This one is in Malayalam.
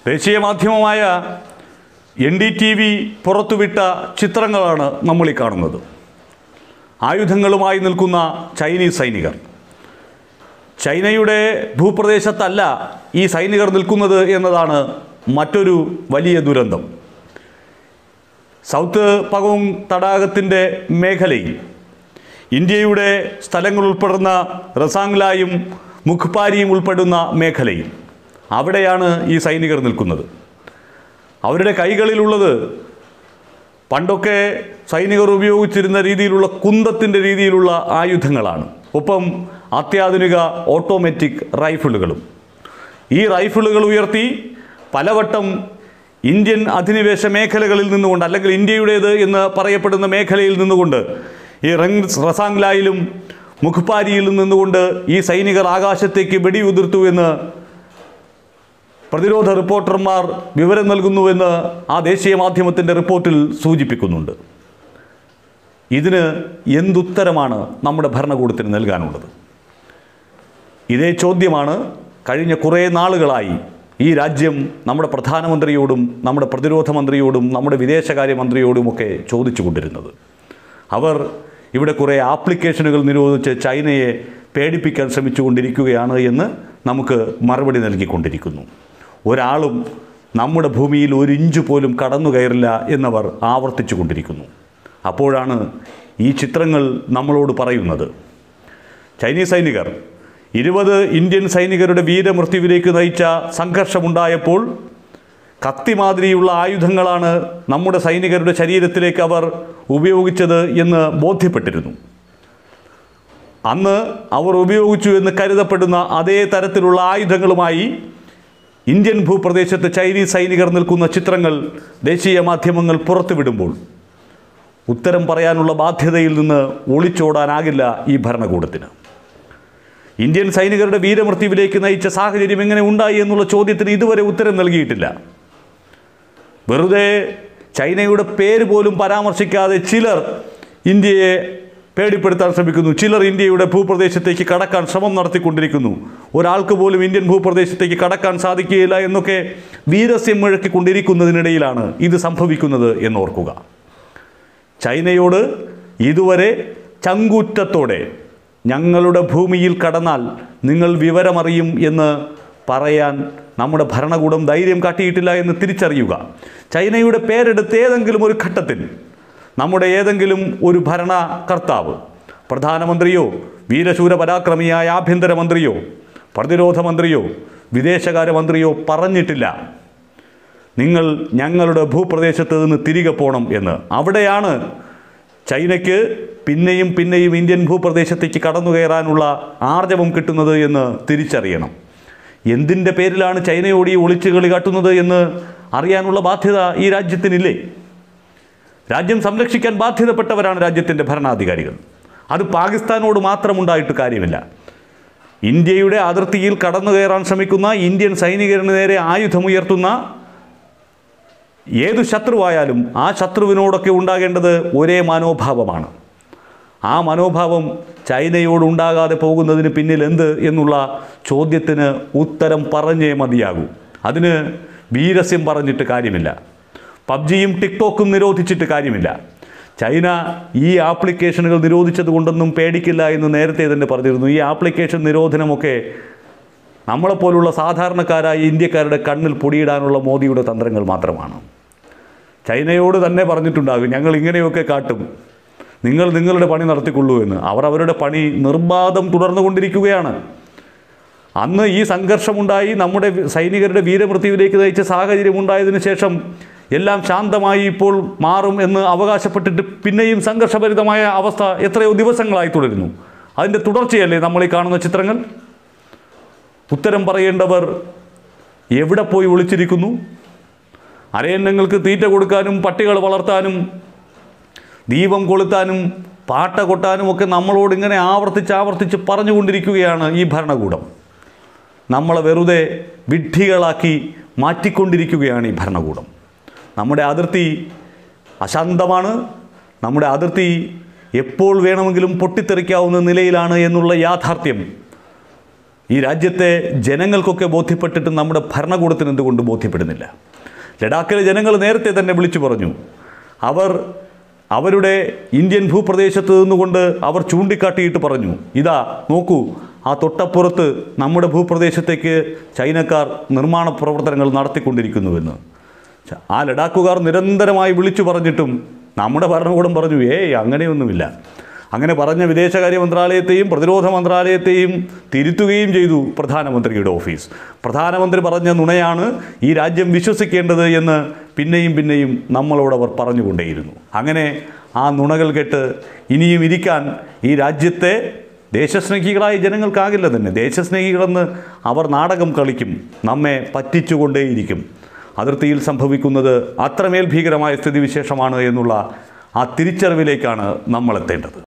ദേശീയ മാധ്യമമായ എൻ ഡി ടി വി പുറത്തുവിട്ട ചിത്രങ്ങളാണ് നമ്മൾ ഈ കാണുന്നത് ആയുധങ്ങളുമായി നിൽക്കുന്ന ചൈനീസ് സൈനികർ ചൈനയുടെ ഭൂപ്രദേശത്തല്ല ഈ സൈനികർ നിൽക്കുന്നത് എന്നതാണ് മറ്റൊരു വലിയ ദുരന്തം സൗത്ത് പകോങ് തടാകത്തിൻ്റെ മേഖലയിൽ ഇന്ത്യയുടെ സ്ഥലങ്ങൾ ഉൾപ്പെടുന്ന റസാങ്ലായും മുഖ്പാരിയും ഉൾപ്പെടുന്ന മേഖലയിൽ അവിടെയാണ് ഈ സൈനികർ നിൽക്കുന്നത് അവരുടെ കൈകളിലുള്ളത് പണ്ടൊക്കെ സൈനികർ ഉപയോഗിച്ചിരുന്ന രീതിയിലുള്ള കുന്തത്തിൻ്റെ രീതിയിലുള്ള ആയുധങ്ങളാണ് ഒപ്പം അത്യാധുനിക ഓട്ടോമാറ്റിക് റൈഫിളുകളും ഈ റൈഫിളുകൾ ഉയർത്തി പലവട്ടം ഇന്ത്യൻ അധിനിവേശ മേഖലകളിൽ നിന്നുകൊണ്ട് അല്ലെങ്കിൽ ഇന്ത്യയുടേത് എന്ന് പറയപ്പെടുന്ന മേഖലയിൽ നിന്നുകൊണ്ട് ഈ റങ് റസാങ്ലായിലും മുഖ്പാരിയിലും നിന്നുകൊണ്ട് ഈ സൈനികർ ആകാശത്തേക്ക് വെടിയുതിർത്തു എന്ന് പ്രതിരോധ റിപ്പോർട്ടർമാർ വിവരം നൽകുന്നുവെന്ന് ആ ദേശീയ മാധ്യമത്തിൻ്റെ റിപ്പോർട്ടിൽ സൂചിപ്പിക്കുന്നുണ്ട് ഇതിന് എന്തുത്തരമാണ് നമ്മുടെ ഭരണകൂടത്തിന് നൽകാനുള്ളത് ഇതേ ചോദ്യമാണ് കഴിഞ്ഞ കുറേ നാളുകളായി ഈ രാജ്യം നമ്മുടെ പ്രധാനമന്ത്രിയോടും നമ്മുടെ പ്രതിരോധ മന്ത്രിയോടും നമ്മുടെ വിദേശകാര്യമന്ത്രിയോടുമൊക്കെ ചോദിച്ചു കൊണ്ടിരുന്നത് അവർ ഇവിടെ കുറേ ആപ്ലിക്കേഷനുകൾ നിരോധിച്ച് ചൈനയെ പേടിപ്പിക്കാൻ ശ്രമിച്ചുകൊണ്ടിരിക്കുകയാണ് എന്ന് നമുക്ക് മറുപടി നൽകിക്കൊണ്ടിരിക്കുന്നു ഒരാളും നമ്മുടെ ഭൂമിയിൽ ഒരു ഇഞ്ച് പോലും കടന്നു കയറില്ല എന്നവർ ആവർത്തിച്ചു കൊണ്ടിരിക്കുന്നു അപ്പോഴാണ് ഈ ചിത്രങ്ങൾ നമ്മളോട് പറയുന്നത് ചൈനീസ് സൈനികർ ഇരുപത് ഇന്ത്യൻ സൈനികരുടെ വീരമൃത്യുവിലേക്ക് നയിച്ച സംഘർഷമുണ്ടായപ്പോൾ കത്തി മാതിരിയുള്ള ആയുധങ്ങളാണ് നമ്മുടെ സൈനികരുടെ ശരീരത്തിലേക്ക് അവർ ഉപയോഗിച്ചത് എന്ന് ബോധ്യപ്പെട്ടിരുന്നു അന്ന് അവർ ഉപയോഗിച്ചു എന്ന് കരുതപ്പെടുന്ന അതേ തരത്തിലുള്ള ആയുധങ്ങളുമായി ഇന്ത്യൻ ഭൂപ്രദേശത്ത് ചൈനീസ് സൈനികർ നിൽക്കുന്ന ചിത്രങ്ങൾ ദേശീയ മാധ്യമങ്ങൾ പുറത്തുവിടുമ്പോൾ ഉത്തരം പറയാനുള്ള ബാധ്യതയിൽ നിന്ന് ഒളിച്ചോടാനാകില്ല ഈ ഭരണകൂടത്തിന് ഇന്ത്യൻ സൈനികരുടെ വീരമൃത്യുവിലേക്ക് നയിച്ച സാഹചര്യം എങ്ങനെ ഉണ്ടായി എന്നുള്ള ചോദ്യത്തിന് ഇതുവരെ ഉത്തരം നൽകിയിട്ടില്ല വെറുതെ ചൈനയുടെ പേര് പോലും പരാമർശിക്കാതെ ചിലർ ഇന്ത്യയെ പേടിപ്പെടുത്താൻ ശ്രമിക്കുന്നു ചിലർ ഇന്ത്യയുടെ ഭൂപ്രദേശത്തേക്ക് കടക്കാൻ ശ്രമം നടത്തിക്കൊണ്ടിരിക്കുന്നു ഒരാൾക്ക് പോലും ഇന്ത്യൻ ഭൂപ്രദേശത്തേക്ക് കടക്കാൻ സാധിക്കുകയില്ല എന്നൊക്കെ വീരസ്യം മുഴക്കിക്കൊണ്ടിരിക്കുന്നതിനിടയിലാണ് ഇത് സംഭവിക്കുന്നത് എന്നോർക്കുക ചൈനയോട് ഇതുവരെ ചങ്കൂറ്റത്തോടെ ഞങ്ങളുടെ ഭൂമിയിൽ കടന്നാൽ നിങ്ങൾ വിവരമറിയും എന്ന് പറയാൻ നമ്മുടെ ഭരണകൂടം ധൈര്യം കാട്ടിയിട്ടില്ല എന്ന് തിരിച്ചറിയുക ചൈനയുടെ പേരെടുത്ത് ഏതെങ്കിലും ഒരു ഘട്ടത്തിൽ നമ്മുടെ ഏതെങ്കിലും ഒരു ഭരണകർത്താവ് പ്രധാനമന്ത്രിയോ വീരശൂര പരാക്രമിയായ ആഭ്യന്തരമന്ത്രിയോ പ്രതിരോധ മന്ത്രിയോ വിദേശകാര്യമന്ത്രിയോ പറഞ്ഞിട്ടില്ല നിങ്ങൾ ഞങ്ങളുടെ ഭൂപ്രദേശത്ത് നിന്ന് തിരികെ പോകണം എന്ന് അവിടെയാണ് ചൈനയ്ക്ക് പിന്നെയും പിന്നെയും ഇന്ത്യൻ ഭൂപ്രദേശത്തേക്ക് കടന്നു കയറാനുള്ള ആർജവം കിട്ടുന്നത് എന്ന് തിരിച്ചറിയണം എന്തിൻ്റെ പേരിലാണ് ചൈനയോട് ഈ ഒളിച്ചു കളി കാട്ടുന്നത് എന്ന് അറിയാനുള്ള ബാധ്യത ഈ രാജ്യത്തിനില്ലേ രാജ്യം സംരക്ഷിക്കാൻ ബാധ്യതപ്പെട്ടവരാണ് രാജ്യത്തിൻ്റെ ഭരണാധികാരികൾ അത് പാകിസ്ഥാനോട് മാത്രമുണ്ടായിട്ട് കാര്യമില്ല ഇന്ത്യയുടെ അതിർത്തിയിൽ കടന്നു കയറാൻ ശ്രമിക്കുന്ന ഇന്ത്യൻ സൈനികരുടെ നേരെ ആയുധമുയർത്തുന്ന ഏതു ശത്രുവായാലും ആ ശത്രുവിനോടൊക്കെ ഉണ്ടാകേണ്ടത് ഒരേ മനോഭാവമാണ് ആ മനോഭാവം ചൈനയോട് ഉണ്ടാകാതെ പോകുന്നതിന് പിന്നിൽ എന്ത് എന്നുള്ള ചോദ്യത്തിന് ഉത്തരം പറഞ്ഞേ മതിയാകൂ അതിന് വീരസ്യം പറഞ്ഞിട്ട് കാര്യമില്ല പബ്ജിയും ടിക്ടോക്കും നിരോധിച്ചിട്ട് കാര്യമില്ല ചൈന ഈ ആപ്ലിക്കേഷനുകൾ നിരോധിച്ചത് കൊണ്ടൊന്നും പേടിക്കില്ല എന്ന് നേരത്തെ തന്നെ പറഞ്ഞിരുന്നു ഈ ആപ്ലിക്കേഷൻ നിരോധനമൊക്കെ നമ്മളെപ്പോലുള്ള സാധാരണക്കാരായ ഇന്ത്യക്കാരുടെ കണ്ണിൽ പൊടിയിടാനുള്ള മോദിയുടെ തന്ത്രങ്ങൾ മാത്രമാണ് ചൈനയോട് തന്നെ പറഞ്ഞിട്ടുണ്ടാകും ഞങ്ങൾ ഇങ്ങനെയൊക്കെ കാട്ടും നിങ്ങൾ നിങ്ങളുടെ പണി നടത്തിക്കൊള്ളൂ എന്ന് അവർ അവരുടെ പണി നിർബാധം തുടർന്നുകൊണ്ടിരിക്കുകയാണ് അന്ന് ഈ സംഘർഷമുണ്ടായി നമ്മുടെ വി- സൈനികരുടെ വീരമൃത്യുവിലേക്ക് നയിച്ച സാഹചര്യം ഉണ്ടായതിനു ശേഷം എല്ലാം ശാന്തമായി ഇപ്പോൾ മാറും എന്ന് അവകാശപ്പെട്ടിട്ട് പിന്നെയും സംഘർഷഭരിതമായ അവസ്ഥ എത്രയോ ദിവസങ്ങളായി തുടരുന്നു അതിൻ്റെ തുടർച്ചയല്ലേ നമ്മൾ ഈ കാണുന്ന ചിത്രങ്ങൾ ഉത്തരം പറയേണ്ടവർ എവിടെ പോയി ഒളിച്ചിരിക്കുന്നു അരയന്നങ്ങൾക്ക് തീറ്റ കൊടുക്കാനും പട്ടികൾ വളർത്താനും ദീപം കൊളുത്താനും പാട്ട കൊട്ടാനും ഒക്കെ നമ്മളോട് ഇങ്ങനെ ആവർത്തിച്ച് ആവർത്തിച്ച് പറഞ്ഞുകൊണ്ടിരിക്കുകയാണ് ഈ ഭരണകൂടം നമ്മളെ വെറുതെ വിഡ്ഢികളാക്കി മാറ്റിക്കൊണ്ടിരിക്കുകയാണ് ഈ ഭരണകൂടം നമ്മുടെ അതിർത്തി അശാന്തമാണ് നമ്മുടെ അതിർത്തി എപ്പോൾ വേണമെങ്കിലും പൊട്ടിത്തെറിക്കാവുന്ന നിലയിലാണ് എന്നുള്ള യാഥാർത്ഥ്യം ഈ രാജ്യത്തെ ജനങ്ങൾക്കൊക്കെ ബോധ്യപ്പെട്ടിട്ട് നമ്മുടെ ഭരണകൂടത്തിന് എന്തുകൊണ്ട് ബോധ്യപ്പെടുന്നില്ല ലഡാക്കിലെ ജനങ്ങൾ നേരത്തെ തന്നെ വിളിച്ചു പറഞ്ഞു അവർ അവരുടെ ഇന്ത്യൻ ഭൂപ്രദേശത്ത് നിന്നുകൊണ്ട് അവർ ചൂണ്ടിക്കാട്ടിയിട്ട് പറഞ്ഞു ഇതാ നോക്കൂ ആ തൊട്ടപ്പുറത്ത് നമ്മുടെ ഭൂപ്രദേശത്തേക്ക് ചൈനക്കാർ നിർമ്മാണ പ്രവർത്തനങ്ങൾ നടത്തിക്കൊണ്ടിരിക്കുന്നുവെന്ന് ച- ആ ലഡാക്കുകാർ നിരന്തരമായി വിളിച്ചു പറഞ്ഞിട്ടും നമ്മുടെ ഭരണകൂടം പറഞ്ഞു ഏയ് അങ്ങനെയൊന്നുമില്ല അങ്ങനെ പറഞ്ഞ വിദേശകാര്യ മന്ത്രാലയത്തെയും പ്രതിരോധ മന്ത്രാലയത്തെയും തിരുത്തുകയും ചെയ്തു പ്രധാനമന്ത്രിയുടെ ഓഫീസ് പ്രധാനമന്ത്രി പറഞ്ഞ നുണയാണ് ഈ രാജ്യം വിശ്വസിക്കേണ്ടത് എന്ന് പിന്നെയും പിന്നെയും നമ്മളോട് അവർ പറഞ്ഞുകൊണ്ടേയിരുന്നു അങ്ങനെ ആ നുണകൾ കേട്ട് ഇനിയും ഇരിക്കാൻ ഈ രാജ്യത്തെ ദേശസ്നേഹികളായ ജനങ്ങൾക്കാകില്ല തന്നെ ദേശസ്നേഹികളെന്ന് അവർ നാടകം കളിക്കും നമ്മെ പറ്റിച്ചുകൊണ്ടേയിരിക്കും അതിർത്തിയിൽ സംഭവിക്കുന്നത് അത്രമേൽ ഭീകരമായ സ്ഥിതിവിശേഷമാണ് എന്നുള്ള ആ തിരിച്ചറിവിലേക്കാണ് നമ്മൾ എത്തേണ്ടത്